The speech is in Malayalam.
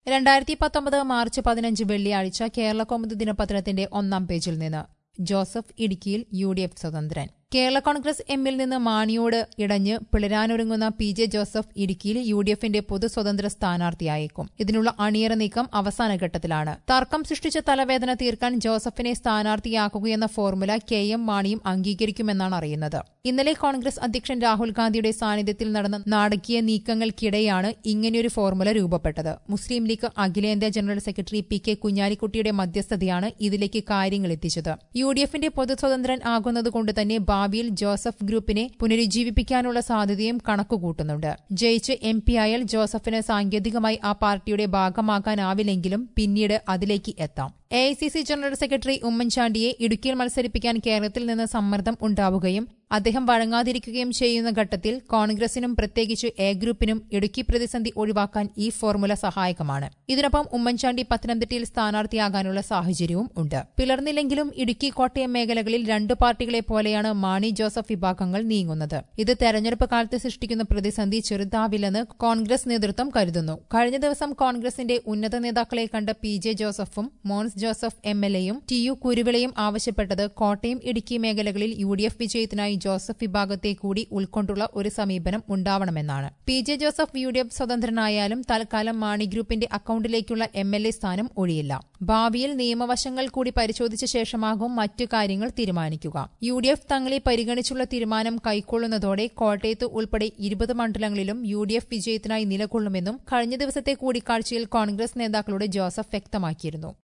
രണ്ടായിരത്തി പത്തൊമ്പത് മാർച്ച് പതിനഞ്ച് വെള്ളിയാഴ്ച കേരള കൗമുദി ദിനപത്രത്തിന്റെ ഒന്നാം പേജിൽ നിന്ന് ജോസഫ് ഇടുക്കിയിൽ യു ഡി എഫ് സ്വതന്ത്രൻ കേരള കോൺഗ്രസ് എമ്മിൽ നിന്ന് മാണിയോട് ഇടഞ്ഞ് പിളരാനൊരുങ്ങുന്ന പി ജെ ജോസഫ് ഇടുക്കിയിൽ യു ഡി എഫിന്റെ പൊതു സ്വതന്ത്ര സ്ഥാനാർത്ഥിയായേക്കും ഇതിനുള്ള അണിയറ നീക്കം അവസാന ഘട്ടത്തിലാണ് തർക്കം സൃഷ്ടിച്ച തലവേദന തീർക്കാൻ ജോസഫിനെ സ്ഥാനാർത്ഥിയാക്കുകയെന്ന ഫോർമുല കെ എം മാണിയും അംഗീകരിക്കുമെന്നാണ് അറിയുന്നത് ഇന്നലെ കോൺഗ്രസ് അധ്യക്ഷൻ രാഹുൽ ഗാന്ധിയുടെ സാന്നിധ്യത്തിൽ നടന്ന നാടകീയ നീക്കങ്ങൾക്കിടെയാണ് ഇങ്ങനെയൊരു ഫോർമുല രൂപപ്പെട്ടത് മുസ്ലിം ലീഗ് അഖിലേന്ത്യാ ജനറൽ സെക്രട്ടറി പി കെ കുഞ്ഞാലിക്കുട്ടിയുടെ മധ്യസ്ഥതയാണ് ഇതിലേക്ക് കാര്യങ്ങൾ എത്തിച്ചത് യു ഡി എഫിന്റെ പൊതു സ്വതന്ത്രൻ ആകുന്നതുകൊണ്ട് തന്നെ ഭാവിയിൽ ജോസഫ് ഗ്രൂപ്പിനെ പുനരുജ്ജീവിപ്പിക്കാനുള്ള സാധ്യതയും കണക്കുകൂട്ടുന്നുണ്ട് ജയിച്ച് എം പി ആയാൽ ജോസഫിന് സാങ്കേതികമായി ആ പാർട്ടിയുടെ ഭാഗമാകാനാവില്ലെങ്കിലും പിന്നീട് അതിലേക്ക് എത്താം A I C C general secretary ഉമ്മൻചാണ്ടിയെ ഇടുക്കിയിൽ മത്സരിപ്പിക്കാൻ കേരളത്തിൽ നിന്ന് സമ്മർദ്ദം ഉണ്ടാവുകയും അദ്ദേഹം വഴങ്ങാതിരിക്കുകയും ചെയ്യുന്ന ഘട്ടത്തിൽ കോൺഗ്രസിനും പ്രത്യേകിച്ച് എ ഗ്രൂപ്പിനും ഇടുക്കി പ്രതിസന്ധി ഒഴിവാക്കാൻ ഈ ഫോർമുല സഹായകമാണ് ഇതിനൊപ്പം ഉമ്മൻചാണ്ടി പത്തനംതിട്ടയിൽ സ്ഥാനാർത്ഥിയാകാനുള്ള സാഹചര്യവും ഉണ്ട് പിളർന്നില്ലെങ്കിലും ഇടുക്കി കോട്ടയം മേഖലകളിൽ രണ്ടു പാർട്ടികളെ പോലെയാണ് മാണി ജോസഫ് വിഭാഗങ്ങൾ നീങ്ങുന്നത് ഇത് തെരഞ്ഞെടുപ്പ് കാലത്ത് സൃഷ്ടിക്കുന്ന പ്രതിസന്ധി ചെറുതാവില്ലെന്ന് കോൺഗ്രസ് നേതൃത്വം കരുതുന്നു കഴിഞ്ഞ ദിവസം കോൺഗ്രസിന്റെ ഉന്നത നേതാക്കളെ കണ്ട പി ജെ ജോസഫും മോൻസ് ജോസഫ് എം എൽ എയും ടി യു കുരുവിളയും ആവശ്യപ്പെട്ടത് കോട്ടയം ഇടുക്കി മേഖലകളിൽ യു ഡി എഫ് വിജയത്തിനായി ജോസഫ് വിഭാഗത്തെ കൂടി ഉൾക്കൊണ്ടുള്ള ഒരു സമീപനം ഉണ്ടാവണമെന്നാണ് P J Joseph U D F സ്വതന്ത്രനായാലും തൽക്കാലം മാണി ഗ്രൂപ്പിന്റെ അക്കൌണ്ടിലേക്കുള്ള എം എൽ എ സ്ഥാനം ഒഴിയില്ല ഭാവിയിൽ നിയമവശങ്ങൾ കൂടി പരിശോധിച്ച ശേഷമാകും മറ്റു കാര്യങ്ങൾ തീരുമാനിക്കുക യു ഡി എഫ് തങ്ങളെ പരിഗണിച്ചുള്ള തീരുമാനം കൈക്കൊള്ളുന്നതോടെ കോട്ടയത്ത് ഉൾപ്പെടെ ഇരുപത് മണ്ഡലങ്ങളിലും യു ഡി എഫ് വിജയത്തിനായി നിലകൊള്ളുമെന്നും കഴിഞ്ഞ ദിവസത്തെ കൂടിക്കാഴ്ചയിൽ കോൺഗ്രസ് നേതാക്കളോട് ജോസഫ് വ്യക്തമാക്കിയിരുന്നു